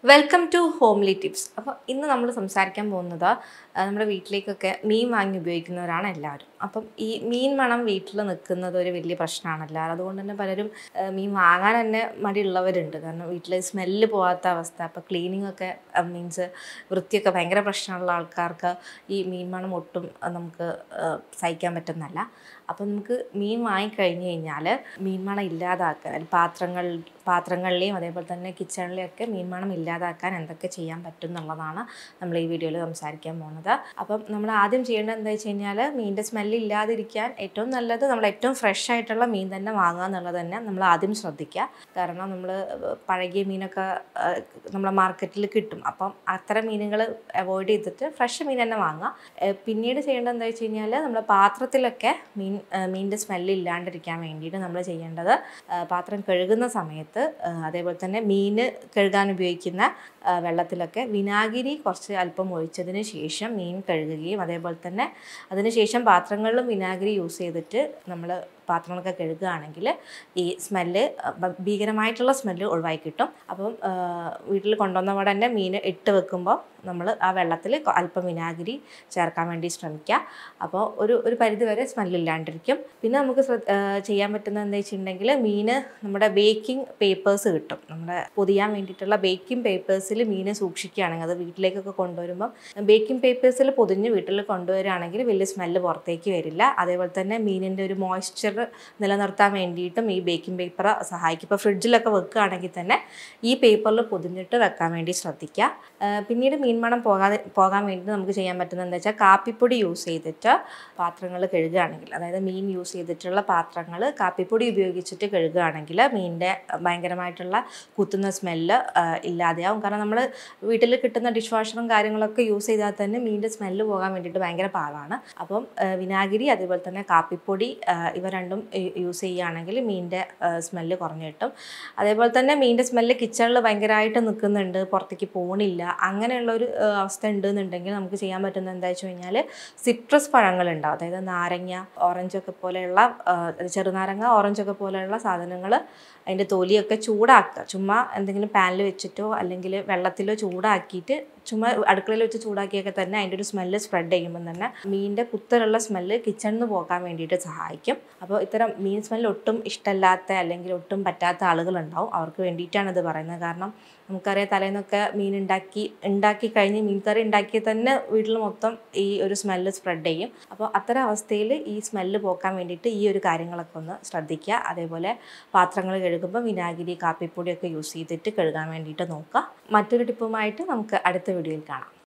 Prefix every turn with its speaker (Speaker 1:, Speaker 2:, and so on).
Speaker 1: welcome to homely tips അപ്പോൾ ഇന്ന് നമ്മൾ സംസാരിക്കാൻ പോകുന്നത് ആ, നമ്മുടെ വീട്ടിലേക്കൊക്കെ മീൻ വാങ്ങി ഉപയോഗിക്കുന്നവരാണ് എല്ലാവരും അപ്പം ഈ മീൻ മണം വീട്ടിൽ നിൽക്കുന്നത് ഒരു വലിയ പ്രശ്നമാണല്ലോ അതുകൊണ്ട് തന്നെ പലരും ആ, മീൻ വാങ്ങാൻ തന്നെ മടിയുള്ളവരുണ്ട് കാരണം വീട്ടിൽ സ്മെല്ല് പോകാത്ത അവസ്ഥ അപ്പോൾ ക്ലീനിങ് ഒക്കെ മീൻസ് വൃത്തിയൊക്കെ ഭയങ്കര പ്രശ്നമുള്ള ആൾക്കാർക്ക് ഈ മീൻ മണം ഒട്ടും ആ, നമുക്ക് ആ, സഹിക്കാൻ പറ്റുന്നതല്ല അപ്പം നമുക്ക് മീൻ വാങ്ങിക്കഴിഞ്ഞ് കഴിഞ്ഞാൽ മീൻ മണം ഇല്ലാതാക്കാൻ അതിൽ പാത്രങ്ങൾ പാത്രങ്ങളിലെയും അതേപോലെ തന്നെ കിച്ചണിലെയും ഒക്കെ മീൻ മണം ഇല്ലാതാക്കാൻ എന്തൊക്കെ ചെയ്യാൻ പറ്റും എന്നുള്ളതാണ് നമ്മൾ ഈ വീഡിയോയിൽ സംസാരിക്കാൻ പോകുന്നത് അപ്പം നമ്മൾ ആദ്യം ചെയ്യേണ്ടത് എന്താ വെച്ച് കഴിഞ്ഞാൽ മീനിൻ്റെ സ്മെല്ല് ഇല്ലാതിരിക്കാൻ ഏറ്റവും നല്ലത് നമ്മൾ ഏറ്റവും ഫ്രഷ് ആയിട്ടുള്ള മീൻ തന്നെ വാങ്ങുക എന്നുള്ളത് തന്നെ നമ്മൾ ആദ്യം ശ്രദ്ധിക്കുക കാരണം നമ്മൾ പഴകിയ മീനൊക്കെ നമ്മളെ മാർക്കറ്റിൽ കിട്ടും അപ്പം അത്തരം മീനുകൾ അവോയ്ഡ് ചെയ്തിട്ട് ഫ്രഷ് മീൻ തന്നെ വാങ്ങുക ഏഹ് പിന്നീട് ചെയ്യേണ്ടത് എന്താ വെച്ച് കഴിഞ്ഞാൽ നമ്മൾ പാത്രത്തിലൊക്കെ മീൻ ഏഹ് മീനിൻ്റെ സ്മെല്ല് ഇല്ലാണ്ടിരിക്കാൻ വേണ്ടിയിട്ട് നമ്മൾ ചെയ്യേണ്ടത് ഏഹ് പാത്രം കഴുകുന്ന സമയത്ത് ഏഹ് അതേപോലെ തന്നെ മീൻ കഴുകാൻ ഉപയോഗിക്കുന്ന ഏഹ് വെള്ളത്തിലൊക്കെ വിനാഗിരി കുറച്ച് അല്പം ഒഴിച്ചതിന് ശേഷം മീൻ കഴുകുകയും അതേപോലെ തന്നെ അതിന് ശേഷം പാത്രങ്ങളിലും വിനാഗിരി യൂസ് ചെയ്തിട്ട് നമ്മൾ പാത്രങ്ങളൊക്കെ കഴുകുകയാണെങ്കിൽ ഈ സ്മെല്ല് ഭീകരമായിട്ടുള്ള സ്മെല്ല് ഒഴിവായി കിട്ടും അപ്പം വീട്ടിൽ കൊണ്ടുവന്നവിടെ തന്നെ മീൻ ഇട്ട് വെക്കുമ്പോൾ നമ്മൾ ആ വെള്ളത്തിൽ അല്പം വിനാഗിരി ചേർക്കാൻ വേണ്ടി ശ്രമിക്കുക അപ്പോൾ ഒരു ഒരു പരിധി വരെ സ്മെല്ലില്ലാണ്ടിരിക്കും പിന്നെ നമുക്ക് ശ്രദ്ധ- ആ, ചെയ്യാൻ പറ്റുന്നത് എന്താ വെച്ചിട്ടുണ്ടെങ്കിൽ മീൻ നമ്മുടെ ബേക്കിംഗ് പേപ്പേഴ്സ് കിട്ടും നമ്മുടെ പൊതിയാൻ വേണ്ടിയിട്ടുള്ള ബേക്കിംഗ് പേപ്പേഴ്സിൽ മീൻ സൂക്ഷിക്കുകയാണെങ്കിൽ അത് വീട്ടിലേക്കൊക്കെ കൊണ്ടുവരുമ്പം ബേക്കിംഗ് പേപ്പേഴ്സിൽ പൊതിഞ്ഞ് വീട്ടിൽ കൊണ്ടുവരികയാണെങ്കിൽ വലിയ സ്മെല്ല് പുറത്തേക്ക് വരില്ല അതേപോലെ തന്നെ മീനിൻ്റെ ഒരു മോയ്സ്ചർ നിലനിർത്താൻ വേണ്ടിയിട്ടും ഈ ബേക്കിംഗ് പേപ്പർ സഹായിക്കും ഇപ്പോൾ ഫ്രിഡ്ജിലൊക്കെ വെക്കുകയാണെങ്കിൽ തന്നെ ഈ പേപ്പറിൽ പൊതിഞ്ഞിട്ട് വെക്കാൻ വേണ്ടി ശ്രദ്ധിക്കുക ആ, പിന്നീട് മീൻമണം പോകാതെ പോകാൻ വേണ്ടി നമുക്ക് ചെയ്യാൻ പറ്റുന്നത് എന്താ വെച്ചാൽ കാപ്പിപ്പൊടി യൂസ് ചെയ്തിട്ട് പാത്രങ്ങൾ കഴുകുകയാണെങ്കിൽ അതായത് മീൻ യൂസ് ചെയ്തിട്ടുള്ള പാത്രങ്ങൾ കാപ്പിപ്പൊടി ഉപയോഗിച്ചിട്ട് കഴുകുകയാണെങ്കിൽ മീനിൻ്റെ ഭയങ്കരമായിട്ടുള്ള കുത്തുന്ന സ്മെല്ല് ഇല്ലാതെയാവും കാരണം നമ്മൾ വീട്ടിൽ കിട്ടുന്ന ഡിഷ് വാഷറും കാര്യങ്ങളൊക്കെ യൂസ് ചെയ്താൽ തന്നെ മീനിൻ്റെ സ്മെല്ല് പോകാൻ വേണ്ടിയിട്ട് ഭയങ്കര പാടാണ് അപ്പം ആ, വിനാഗിരി അതേപോലെ തന്നെ കാപ്പിപ്പൊടി ആ, ഇവ രണ്ടും യൂസ് ചെയ്യുകയാണെങ്കിൽ മീനിൻ്റെ സ്മെല്ല് കുറഞ്ഞു കിട്ടും അതേപോലെ തന്നെ മീനിൻ്റെ സ്മെല്ല് കിച്ചണിൽ ഭയങ്കരമായിട്ട് നിൽക്കുന്നുണ്ട് പുറത്തേക്ക് പോകണില്ല അങ്ങനെയുള്ള ഒരു ആ, അവസ്ഥ ഉണ്ടെന്നുണ്ടെങ്കിൽ നമുക്ക് ചെയ്യാൻ പറ്റുന്നത് എന്താ വെച്ച് കഴിഞ്ഞാൽ സിട്രസ് പഴങ്ങളുണ്ടാവും അതായത് നാരങ്ങ ഓറഞ്ചൊക്കെ പോലെയുള്ള ആ, ചെറുനാരങ്ങ ഓറഞ്ചൊക്കെ പോലെയുള്ള സാധനങ്ങൾ അതിൻ്റെ തൊലിയൊക്കെ ചൂടാക്കുക ചുമ്മാ എന്തെങ്കിലും പാനിൽ വെച്ചിട്ടോ അല്ലെങ്കിൽ വെള്ളത്തിലോ ചൂടാക്കിയിട്ട് ചുമ്മാ അടുക്കളയിൽ വെച്ച് ചൂടാക്കിയൊക്കെ തന്നെ അതിൻ്റെ ഒരു സ്മെല്ല് സ്പ്രെഡ് ചെയ്യുമ്പോൾ തന്നെ മീനിൻ്റെ കുത്തലുള്ള സ്മെല്ല് കിച്ചണിൽ നിന്ന് പോകാൻ വേണ്ടിയിട്ട് സഹായിക്കും അപ്പോൾ ഇത്തരം മീൻ സ്മെല്ല് ഒട്ടും ഇഷ്ടമല്ലാത്ത അല്ലെങ്കിൽ ഒട്ടും പറ്റാത്ത ആളുകളുണ്ടാവും അവർക്ക് വേണ്ടിയിട്ടാണ് ഇത് പറയുന്നത് കാരണം നമുക്കറിയാം തലേന്നൊക്കെ മീൻ ഉണ്ടാക്കി ഉണ്ടാക്കി കഴിഞ്ഞ് മീൻ കറി ഉണ്ടാക്കി തന്നെ വീട്ടിൽ മൊത്തം ഈ ഒരു സ്മെല്ല് സ്പ്രെഡ് ചെയ്യും അപ്പോൾ അത്തരം അവസ്ഥയിൽ ഈ സ്മെല്ല് പോക്കാൻ വേണ്ടിയിട്ട് ഈ ഒരു കാര്യങ്ങളൊക്കെ ഒന്ന് ശ്രദ്ധിക്കുക അതേപോലെ പാത്രങ്ങൾ കഴുകുമ്പോൾ വിനാഗിരി കാപ്പിപ്പൊടിയൊക്കെ യൂസ് ചെയ്തിട്ട് കഴുകാൻ വേണ്ടിയിട്ട് നോക്കുക മറ്റൊരു ടിപ്പുമായിട്ട് നമുക്ക് അടുത്ത വീഡിയോയിൽ കാണാം